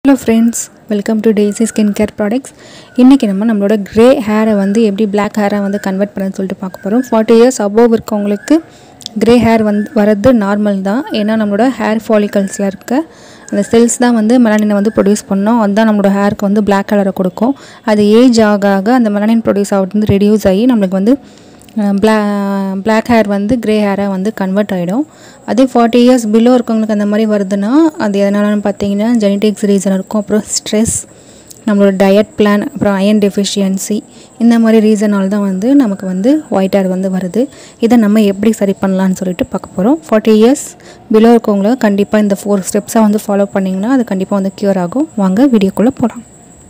hello friends welcome to Daisy skin care products இன்றைக்கி நம்ம நம்மளோட க்ரே ஹேரை வந்து எப்படி பிளாக் ஹேரை வந்து கன்வெர்ட் பண்ண சொல்லிட்டு பார்க்க போகிறோம் ஃபார்ட்டி இயர்ஸ் அபோவ் இருக்கவங்களுக்கு க்ரே ஹேர் வந்து வரது நார்மல் தான் ஏன்னா நம்மளோட ஹேர் ஃபாலிகல்ஸில் இருக்க அந்த செல்ஸ் தான் வந்து மெலானினை வந்து ப்ரொடியூஸ் பண்ணோம் அதுதான் நம்மளோட ஹேருக்கு வந்து பிளாக் கலரை கொடுக்கும் அது ஏஜ் ஆக ஆக அந்த மெலானின் ப்ரொடியூஸ் ஆகிறது வந்து ரெடியூஸ் ஆகி நம்மளுக்கு வந்து பிளா பிளாக் ஹேர் வந்து க்ரே ஹேராக வந்து கன்வெர்ட் ஆகிடும் அதே ஃபார்ட்டி இயர்ஸ் பிலோ இருக்கவங்களுக்கு அந்த மாதிரி வருதுன்னா அது எதனாலன்னு பார்த்தீங்கன்னா ஜெனட்டிக்ஸ் ரீசன் இருக்கும் அப்புறம் ஸ்ட்ரெஸ் நம்மளோட டயட் பிளான் அப்புறம் அயன் டெஃபிஷியன்சி இந்த மாதிரி ரீசனால் தான் வந்து நமக்கு வந்து ஒயிட் ஹேர் வந்து வருது இதை நம்ம எப்படி சரி பண்ணலான்னு சொல்லிட்டு பார்க்க போகிறோம் ஃபார்ட்டி இயர்ஸ் பிலோ இருக்கவங்கள கண்டிப்பாக இந்த ஃபோர் ஸ்டெப்ஸாக வந்து ஃபாலோ பண்ணிங்கன்னா அது கண்டிப்பாக வந்து க்யூர் ஆகும் வாங்க வீடியோக்குள்ளே போகலாம்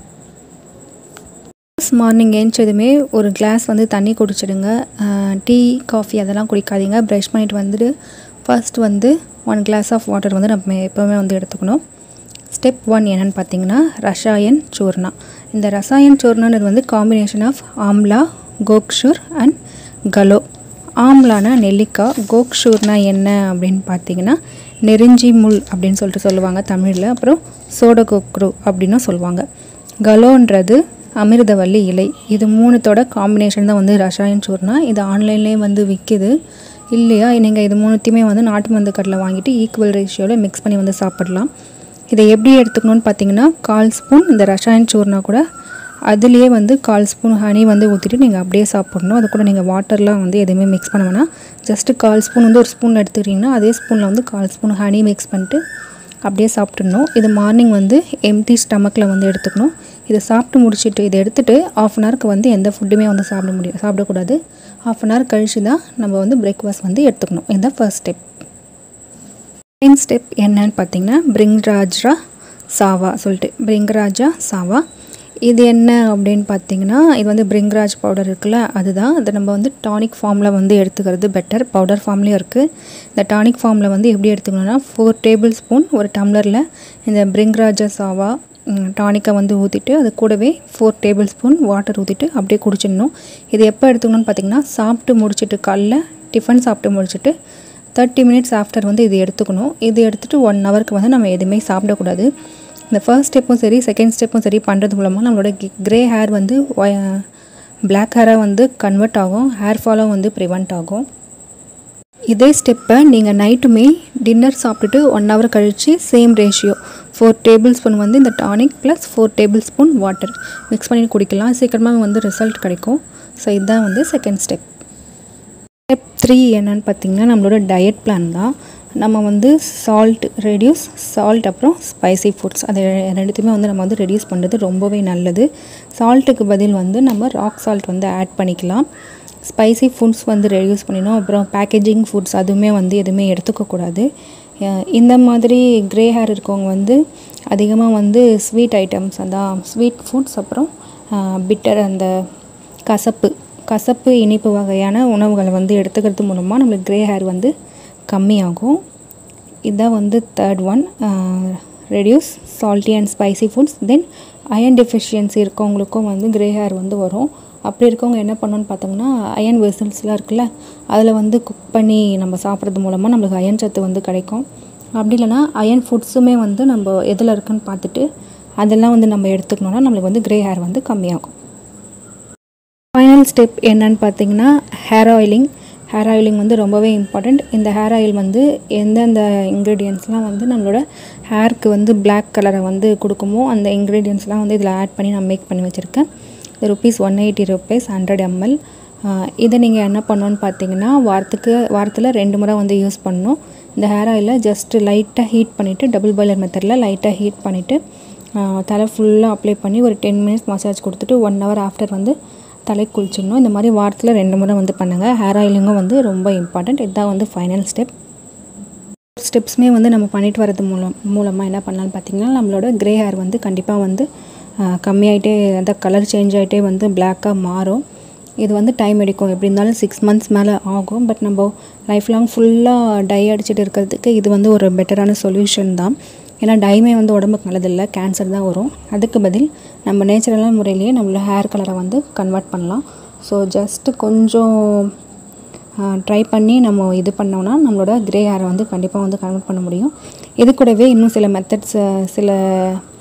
மார்னிங் ஏஞ்சதுமே ஒரு கிளாஸ் வந்து தண்ணி குடிச்சிடுங்க டீ காஃபி அதெல்லாம் குடிக்காதீங்க ப்ரஷ் பண்ணிட்டு வந்துட்டு ஃபர்ஸ்ட் வந்து ஒன் கிளாஸ் ஆஃப் வாட்டர் வந்து நம்ம எப்போவுமே வந்து எடுத்துக்கணும் ஸ்டெப் ஒன் என்னென்னு பார்த்தீங்கன்னா ரசாயன் சூர்ணா இந்த ரசாயன் சூர்ணானது வந்து combination of amla Gokshur and கலோ ஆம்லானா நெல்லிக்காய் கோக்ஷூர்னா என்ன அப்படின்னு பார்த்தீங்கன்னா நெருஞ்சி முள் அப்படின்னு சொல்லிட்டு சொல்லுவாங்க தமிழில் அப்புறம் சோடகோக்ரு அப்படின்னும் சொல்லுவாங்க கலோன்றது அமிர்தவல்லி இலை இது மூணுத்தோட காம்பினேஷன் தான் வந்து ரசாயன் சூர்ணா இது ஆன்லைன்லேயே வந்து விற்கிது இல்லையா நீங்கள் இது மூணுத்தையுமே வந்து நாட்டு மருந்து கடையில் வாங்கிட்டு ஈக்குவல் ரேஷியோவில் மிக்ஸ் பண்ணி வந்து சாப்பிடலாம் இதை எப்படி எடுத்துக்கணும்னு பார்த்தீங்கன்னா கால் ஸ்பூன் இந்த ரசாயன் சூர்ணா கூட அதுலேயே வந்து கால் ஸ்பூன் ஹனி வந்து ஊற்றிட்டு நீங்கள் அப்படியே சாப்பிடணும் அது கூட நீங்கள் வாட்டர்லாம் வந்து எதுவுமே மிக்ஸ் பண்ண வேணாம் ஜஸ்ட்டு கால் ஸ்பூன் வந்து ஒரு ஸ்பூன் எடுத்துக்கிட்டிங்கன்னா அதே ஸ்பூனில் வந்து கால் ஸ்பூன் ஹனி மிக்ஸ் பண்ணிட்டு அப்படியே சாப்பிட்றணும் இது மார்னிங் வந்து எம்டி ஸ்டமக்கில் வந்து எடுத்துக்கணும் இதை சாப்பிட்டு முடிச்சுட்டு இதை எடுத்துகிட்டு ஆஃப் அன் ஹவருக்கு வந்து எந்த ஃபுட்டுமே வந்து சாப்பிட முடியும் சாப்பிடக்கூடாது ஆஃப் அன் ஹவர் கழிச்சு தான் நம்ம வந்து பிரேக்ஃபாஸ்ட் வந்து எடுத்துக்கணும் இதுதான் ஃபர்ஸ்ட் ஸ்டெப் செகண்ட் ஸ்டெப் என்னன்னு பார்த்தீங்கன்னா பிரிங்ராஜா சாவா சொல்லிட்டு பிரிங்ராஜா சாவா இது என்ன அப்படின்னு பார்த்தீங்கன்னா இது வந்து பிரிங்ராஜ் பவுடர் இருக்குல்ல அதுதான் அதை நம்ம வந்து டானிக் ஃபார்மில் வந்து எடுத்துக்கிறது பெட்டர் பவுடர் ஃபார்ம்லேயும் இருக்குது இந்த டானிக் ஃபார்மில் வந்து எப்படி எடுத்துக்கணும்னா ஃபோர் டேபிள் ஸ்பூன் ஒரு டம்ளரில் இந்த பிரிங்ராஜா சாவா டானிக்கை வந்து ஊற்றிட்டு அது கூடவே ஃபோர் டேபிள் ஸ்பூன் வாட்டர் ஊற்றிட்டு அப்படியே குடிச்சிடணும் இது எப்போ எடுத்துக்கணும்னு பார்த்தீங்கன்னா சாப்பிட்டு முடிச்சுட்டு காலைல டிஃபன் சாப்பிட்டு முடிச்சுட்டு தேர்ட்டி மினிட்ஸ் ஆஃப்டர் வந்து இது எடுத்துக்கணும் இது எடுத்துகிட்டு ஒன் ஹவருக்கு வந்து நம்ம எதுவுமே சாப்பிடக்கூடாது இந்த ஃபர்ஸ்ட் ஸ்டெப்பும் சரி செகண்ட் ஸ்டெப்பும் சரி பண்ணுறது மூலமாக நம்மளோட க்ரே ஹேர் வந்து பிளாக் ஹேராக வந்து கன்வெர்ட் ஆகும் ஹேர் ஃபாலும் வந்து ப்ரிவெண்ட் ஆகும் இதே ஸ்டெப்பை நீங்கள் நைட்டுமே டின்னர் சாப்பிட்டுட்டு ஒன் ஹவர் கழித்து same ratio four tablespoon வந்து இந்த tonic plus four tablespoon water mix பண்ணி குடிக்கலாம் சீக்கிரமாக வந்து ரிசல்ட் கிடைக்கும் ஸோ இதுதான் வந்து செகண்ட் ஸ்டெப் ஸ்டெப் த்ரீ என்னன்னு பார்த்தீங்கன்னா நம்மளோட டயட் பிளான் தான் நம்ம வந்து சால்ட் ரெடியூஸ் சால்ட் அப்புறம் ஸ்பைசி ஃபுட்ஸ் அது ரெண்டுத்தையுமே வந்து நம்ம வந்து ரெடியூஸ் பண்ணுறது ரொம்பவே நல்லது சால்ட்டுக்கு பதில் வந்து நம்ம ராக் சால்ட் வந்து ஆட் பண்ணிக்கலாம் ஸ்பைசி ஃபுட்ஸ் வந்து ரெடியூஸ் பண்ணிடணும் அப்புறம் பேக்கேஜிங் ஃபுட்ஸ் அதுவுமே வந்து எதுவுமே எடுத்துக்கக்கூடாது இந்த மாதிரி க்ரே ஹேர் இருக்கவங்க வந்து அதிகமாக வந்து ஸ்வீட் ஐட்டம்ஸ் அதான் ஸ்வீட் ஃபுட்ஸ் அப்புறம் பிட்டர் அந்த கசப்பு கசப்பு இனிப்பு வகையான உணவுகளை வந்து எடுத்துக்கிறது மூலமாக நம்மளுக்கு க்ரே ஹேர் வந்து கம்மியாகும் இதுதான் வந்து third one reduce salty and spicy foods then iron deficiency இருக்கவங்களுக்கும் வந்து க்ரே ஹேர் வந்து வரும் அப்படி இருக்கவங்க என்ன பண்ணணும்னு பார்த்தோம்னா அயன் வெசல்ஸ்லாம் இருக்குல்ல அதில் வந்து குக் பண்ணி நம்ம சாப்பிட்றது மூலமாக நம்மளுக்கு அயன் சத்து வந்து கிடைக்கும் அப்படி இல்லைனா அயன் ஃபுட்ஸுமே வந்து நம்ம எதில் இருக்குன்னு பார்த்துட்டு அதெல்லாம் வந்து நம்ம எடுத்துக்கணுன்னா நம்மளுக்கு வந்து க்ரே ஹேர் வந்து கம்மியாகும் ஃபைனல் ஸ்டெப் என்னன்னு பார்த்தீங்கன்னா ஹேர் ஆயிலிங் ஹேர் ஆயிலிங் வந்து ரொம்பவே இம்பார்ட்டண்ட் இந்த ஹேர் ஆயில் வந்து எந்தெந்த இன்க்ரீடியன்ஸ்லாம் வந்து நம்மளோட ஹேருக்கு வந்து பிளாக் கலரை வந்து கொடுக்குமோ அந்த இன்க்ரீடியன்ஸ்லாம் வந்து இதில் ஆட் பண்ணி நான் மேக் பண்ணி வச்சுருக்கேன் இது rupees one eighty rupees hundred ML இதை நீங்கள் என்ன பண்ணணுன்னு பார்த்தீங்கன்னா வாரத்துக்கு வாரத்தில் ரெண்டு முறை வந்து யூஸ் பண்ணணும் இந்த ஹேர் ஆயிலை ஜஸ்ட்டு லைட்டாக ஹீட் பண்ணிவிட்டு டபுள் பாய்லர் மெத்தடில் லைட்டாக ஹீட் பண்ணிவிட்டு தலை ஃபுல்லாக அப்ளை பண்ணி ஒரு டென் மினிட்ஸ் மசாஜ் கொடுத்துட்டு ஒன் ஹவர் ஆஃப்டர் வந்து தலை குளிச்சிடணும் இந்த மாதிரி வாரத்தில் ரெண்டு முறை வந்து பண்ணுங்கள் ஹேர் ஆயிலிங்கும் வந்து ரொம்ப இம்பார்ட்டண்ட் இதுதான் வந்து ஃபைனல் ஸ்டெப் ஸ்டெப்ஸுமே வந்து நம்ம பண்ணிட்டு வரது மூலம் மூலமாக என்ன பண்ணலான்னு பார்த்தீங்கன்னா நம்மளோட க்ரே ஹேர் வந்து கண்டிப்பாக வந்து கம்மியாயிட்டே அந்த கலர் சேஞ்ச் ஆகிட்டே வந்து பிளாக்காக மாறும் இது வந்து டைம் எடுக்கும் எப்படி இருந்தாலும் சிக்ஸ் மந்த்ஸ் மேலே ஆகும் பட் நம்ம லைஃப் லாங் ஃபுல்லாக டை அடிச்சுட்டு இருக்கிறதுக்கு இது வந்து ஒரு பெட்டரான சொல்யூஷன் தான் ஏன்னா டைமே வந்து உடம்புக்கு நல்லதில்லை கேன்சர் தான் வரும் அதுக்கு பதில் நம்ம நேச்சுரலான முறையிலேயே நம்மளோட ஹேர் கலரை வந்து கன்வெர்ட் பண்ணலாம் ஸோ ஜஸ்ட்டு கொஞ்சம் ட்ரை பண்ணி நம்ம இது பண்ணோம்னா நம்மளோட க்ரே ஹேரை வந்து கண்டிப்பாக வந்து கன்வெர்ட் பண்ண முடியும் இது கூடவே இன்னும் சில மெத்தட்ஸ் சில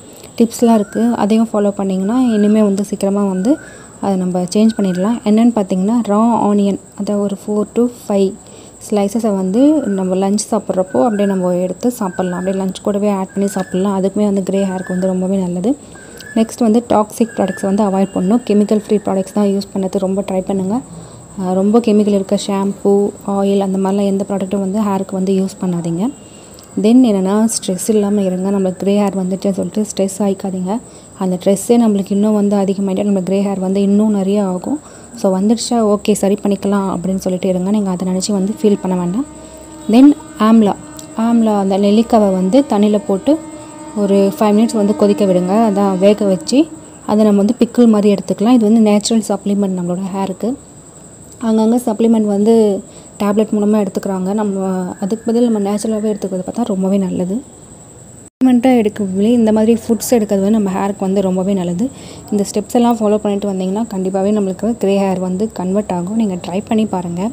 டிப்ஸ்லாம் இருக்குது அதையும் ஃபாலோ பண்ணிங்கன்னா இனிமேல் வந்து சீக்கிரமாக வந்து அதை நம்ம சேஞ்ச் பண்ணிடலாம் என்னென்னு பார்த்தீங்கன்னா ரா ஆனியன் அதை ஒரு ஃபோர் டு ஃபைவ் ஸ்லைசஸை வந்து நம்ம லஞ்ச் சாப்பிட்றப்போ அப்படியே நம்ம எடுத்து சாப்பிட்லாம் அப்படியே லஞ்ச் கூடவே ஆட் பண்ணி சாப்பிட்லாம் அதுக்குமே வந்து க்ரே ஹேருக்கு வந்து ரொம்பவே நல்லது நெக்ஸ்ட் வந்து டாக்ஸிக் ப்ராடக்ட்ஸ் வந்து அவாய்ட் பண்ணணும் கெமிக்கல் ஃப்ரீ ப்ராடக்ட்ஸ் தான் யூஸ் பண்ணது ரொம்ப ட்ரை பண்ணுங்கள் அஹ் ரொம்ப கெமிக்கல் இருக்க ஷாம்பூ ஆயில் அந்த மாதிரிலாம் எந்த ப்ராடக்ட்டும் வந்து ஹேருக்கு வந்து யூஸ் பண்ணாதீங்க தென் என்னென்னா ஸ்ட்ரெஸ் இல்லாமல் இருங்க நம்மளுக்கு க்ரே ஹேர் வந்துட்டுன்னு சொல்லிட்டு ஸ்ட்ரெஸ் ஆகிக்காதீங்க அந்த ஸ்ட்ரெஸ்ஸே நம்மளுக்கு இன்னும் வந்து அதிகமாகிட்டே நம்ம க்ரே ஹேர் வந்து இன்னும் நிறைய ஆகும் ஸோ வந்துடுச்சா ஓகே சரி பண்ணிக்கலாம் அப்படின்னு சொல்லிட்டு இருங்க நீங்கள் அதை நினச்சி வந்து ஃபீல் பண்ண வேண்டாம் தென் ஆம்லா ஆம்லா அந்த நெல்லிக்காவை வந்து தண்ணியில் போட்டு ஒரு ஃபைவ் மினிட்ஸ் வந்து கொதிக்க விடுங்க அதான் வேக வச்சு அதை நம்ம வந்து பிக்கிள் மாதிரி எடுத்துக்கலாம் இது வந்து நேச்சுரல் சப்ளிமெண்ட் நம்மளோட ஹேருக்கு அங்கங்கே சப்ளிமெண்ட் வந்து டேப்லெட் மூலமாக எடுத்துக்கிறாங்க நம்ம அதுக்கு பதில் நம்ம நேச்சுரலாகவே எடுத்துக்கிறது பார்த்தா ரொம்பவே நல்லது சப்ளிமெண்ட்டாக எடுக்கவே இந்த மாதிரி ஃபுட்ஸ் எடுக்கிறது வந்து நம்ம ஹேருக்கு வந்து ரொம்பவே நல்லது இந்த ஸ்டெப்ஸ் எல்லாம் ஃபாலோ பண்ணிட்டு வந்தீங்கன்னா கண்டிப்பாகவே நம்மளுக்கு க்ரே ஹேர் வந்து கன்வெர்ட் ஆகும் நீங்கள் ட்ரை பண்ணி பாருங்கள்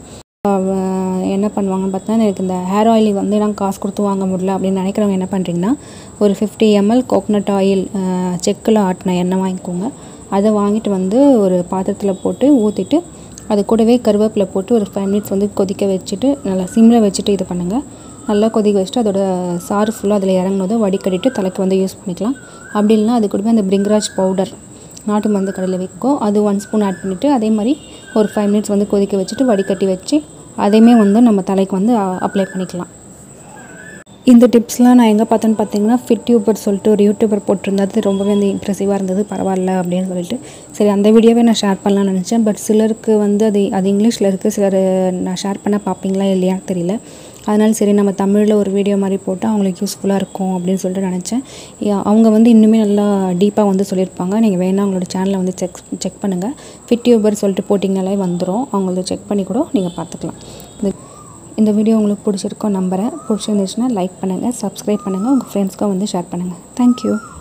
அஹ் என்ன பண்ணுவாங்கன்னு பார்த்தா எனக்கு இந்த ஹேர் ஆயில் வந்து நான் காசு கொடுத்து வாங்க முடியல அப்படின்னு நினைக்கிறவங்க என்ன பண்ணுறீங்கன்னா ஒரு ஃபிஃப்டி எம்எல் கோகனட் ஆயில் செக்கில் ஆட்டின எண்ணெய் வாங்கிக்கோங்க அதை வாங்கிட்டு வந்து ஒரு பாத்திரத்தில் போட்டு ஊற்றிட்டு அது கூடவே கருவேப்பிலை போட்டு ஒரு ஃபைவ் மினிட்ஸ் வந்து கொதிக்க வச்சுட்டு நல்லா சிம்மில் வச்சுட்டு இது பண்ணுங்கள் நல்லா கொதிக்க வச்சுட்டு அதோட சாறு ஃபுல்லாக அதில் இறங்கினதும் வடிகட்டிட்டு தலைக்கு வந்து யூஸ் பண்ணிக்கலாம் அப்படி இல்லைனா அது கூடவே அந்த பிரிங்கராஜ் பவுடர் நாட்டு மருந்து கடையில் விற்கும் அது ஒன் ஸ்பூன் ஆட் பண்ணிவிட்டு அதே மாதிரி ஒரு ஃபைவ் மினிட்ஸ் வந்து கொதிக்க வச்சுட்டு வடிகட்டி வச்சு அதையுமே வந்து நம்ம தலைக்கு வந்து அப்ளை பண்ணிக்கலாம் இந்த டிப்ஸ்லாம் நான் எங்கே பார்த்தேன்னு பார்த்தீங்கன்னா ஃபிட் யூபர் சொல்லிட்டு ஒரு யூடியூபர் போட்டிருந்தது ரொம்பவே வந்து இம்ப்ரெசிவாக இருந்தது பரவாயில்ல அப்படின்னு சொல்லிட்டு சரி அந்த வீடியோவே நான் ஷேர் பண்ணலாம்னு நினச்சேன் பட் சிலருக்கு வந்து அது அது இங்கிலீஷில் இருக்குது சிலர் நான் ஷேர் பண்ண பார்ப்பீங்களா இல்லையான்னு தெரியல அதனால சரி நம்ம தமிழில் ஒரு வீடியோ மாதிரி போட்டு அவங்களுக்கு யூஸ்ஃபுல்லாக இருக்கும் அப்படின்னு சொல்லிட்டு நினச்சேன் யா- அவங்க வந்து இன்னுமே நல்லா டீப்பாக வந்து சொல்லியிருப்பாங்க நீங்கள் வேணால் அவங்களோட சேனலை வந்து செக் செக் பண்ணுங்கள் ஃபிட் யூபர் சொல்லிட்டு போட்டிங்கனாலே வந்துடும் அவங்கள செக் பண்ணி கூட நீங்கள் பார்த்துக்கலாம் இந்த இந்த வீடியோ உங்களுக்கு பிடிச்சிருக்கோம் நம்புகிறேன் பிடிச்சிருந்துச்சுன்னா லைக் பண்ணுங்கள் சப்ஸ்கிரைப் பண்ணுங்கள் உங்கள் ஃப்ரெண்ட்ஸ்க்கும் வந்து ஷேர் பண்ணுங்கள் தேங்க்யூ